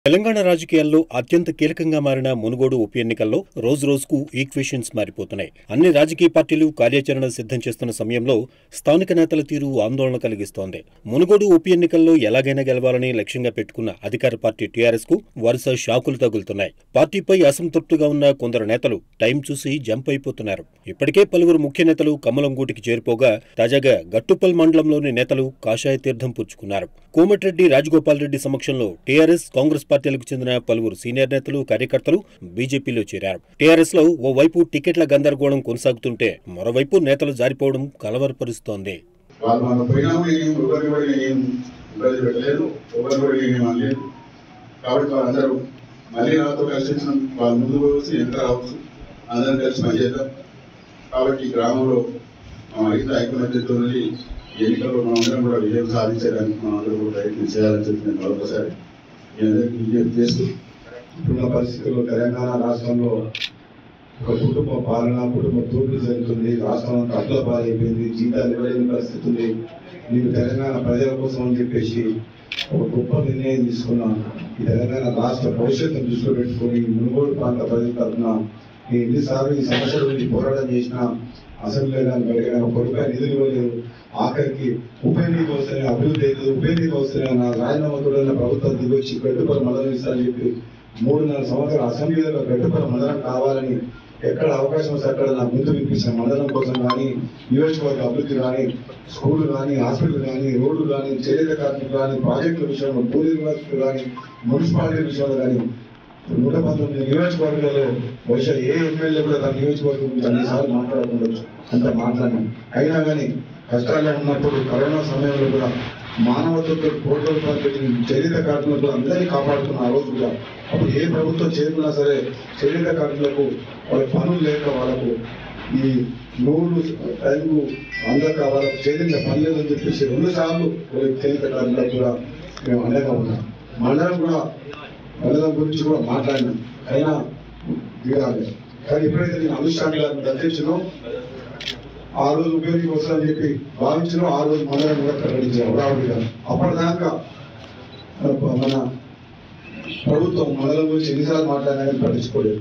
తెలంగాణ రాజకీయాల్లో అత్యంత కీలకంగా మారిన మునుగోడు ఉప ఎన్నికల్లో రోజు రోజుకు ఈక్వేషన్స్ మారిపోతున్నాయి అన్ని రాజకీయ పార్టీలు కార్యాచరణ సిద్ధం చేస్తున్న సమయంలో స్థానిక నేతల తీరు ఆందోళన కలిగిస్తోంది మునుగోడు ఉప ఎన్నికల్లో ఎలాగైనా గెలవాలని లక్ష్యంగా పెట్టుకున్న అధికార పార్టీ టీఆర్ఎస్ కు వరుస షాకులు తగులుతున్నాయి పార్టీపై అసంతృప్తిగా ఉన్న కొందరు నేతలు టైం చూసి జంప్ అయిపోతున్నారు ఇప్పటికే పలువురు ముఖ్య నేతలు కమలం గూటికి చేరిపోగా తాజాగా గట్టుపల్ మండలంలోని నేతలు కాషాయ తీర్థం పుచ్చుకున్నారు కోమటిరెడ్డి రాజగోపాల్ రెడ్డి సమక్షంలో టీఆర్ఎస్ కాంగ్రెస్ పార్టీలకు చెందిన పలువురు సీనియర్ నేతలు కార్యకర్తలు బీజేపీలో చేరారు టీఆర్ఎస్ లో ఓవైపు టికెట్ల గందరగోళం కొనసాగుతుంటే మరోవైపు నేతలు జారిపోవడం కలవరపరుస్తోంది వాళ్ళు మనం పోయినా కూడా ఏం ఎవరిని కూడా ఏం ఇబ్బంది పెట్టలేదు ఎవరిని కూడా ఏం అనలేదు కాబట్టి వాళ్ళందరూ మళ్ళీ నాతో కలిసి వచ్చిన వాళ్ళు ముందు వచ్చి ఎంత రావచ్చు అందరం కలిసి పనిచేద్దాం కాబట్టి ఈ గ్రామంలో మా రైతు ఐక్యమత్యంతో ఎన్నికల్లో మనం అందరం కూడా విజయం సాధించడానికి మనం అందరూ కూడా ప్రయత్నం చేయాలని చెప్పి నేను మరొకసారి మీ అందరికీ విజ్ఞప్తి చేస్తూ ఇప్పుడున్న పరిస్థితుల్లో తెలంగాణ రాష్ట్రంలో ఒక కుటుంబ పాలన కుటుంబ దోపిడీ జరుగుతుంది రాష్ట్రం అంతా అడ్ల పాలైపోయింది జీతాలు ఇవ్వలేని పరిస్థితి ఉంది నేను తెలంగాణ ప్రజల కోసం అని చెప్పేసి ఒక గొప్ప నిర్ణయం తీసుకున్నా ఈ తెలంగాణ రాష్ట్ర భవిష్యత్తును దృష్టిలో పెట్టుకొని ఈ మునుగోడు ప్రాంత ప్రజల తరఫున నేను ఎన్నిసార్లు ఈ సమస్యల గురించి పోరాటం చేసిన అసెంబ్లీలో కానీ బయట కానీ ఒక రూపాయి నిధులు ఇవ్వలేదు ఆఖరికి ఉప ఎన్నిక వస్తేనే అభివృద్ధి అవుతుంది ఉప ఎన్నిక వస్తేనే నా రాజీనామాతుడైన ప్రభుత్వం దిగొచ్చి గడ్డుపల్లి మండలం ఇస్తారని చెప్పి మూడున్నర సంవత్సరాల అసెంబ్లీలో గడ్డుపల్లి మండలం కావాలని ఎక్కడ అవకాశం వస్తే అక్కడ నా ముందు వినిపించిన మండలం కోసం కానీ నియోజకవర్గ అభివృద్ధి కానీ స్కూళ్ళు కానీ హాస్పిటల్ కానీ రోడ్లు కానీ చేనేత కార్మికులు కానీ ప్రాజెక్టుల విషయంలో భూ నిర్వాసితులు కానీ మున్సిపాలిటీ విషయంలో కానీ నూట పంతొమ్మిది నియోజకవర్గాల్లో బహుశా ఏ ఎమ్మెల్యే కూడా తన నియోజకవర్గం గురించి అన్నిసార్లు మాట్లాడకుండొచ్చు అంత మాట్లాడినాం అయినా కానీ కష్టాల్లో ఉన్నప్పుడు కరోనా సమయంలో కూడా మానవతతో కోట్ల రూపాయలు పెట్టిన చరిత్ర కార్మికులు అందరినీ కాపాడుతున్న ఆ రోజు కూడా అప్పుడు ఏ ప్రభుత్వం చేరుకున్నా సరే చరిత్ర కార్మికులకు వాళ్ళ పనులు లేక వాళ్ళకు ఈ నూలు టైంకు అందక వాళ్ళకు చేతిలో పని లేదని చెప్పేసి రెండు సార్లు చరిత్ర కార్మికులకు కూడా మేము అండగా ఉన్నాం మండలం కూడా మండలం గురించి కూడా మాట్లాడినాం అయినా దిగాలి కానీ ఎప్పుడైతే నేను అనుష్ఠాన్ గారిని దర్శించినో ఆ రోజు ఉపయోగం వస్తుందని చెప్పి భావించిన ఆ రోజు మండలం కూడా ప్రకటించారు రావుడిగా అప్పటిదాకా మన మన ప్రభుత్వం మండలం గురించి ఎన్నిసార్లు మాట్లాడినా కానీ పట్టించుకోలేదు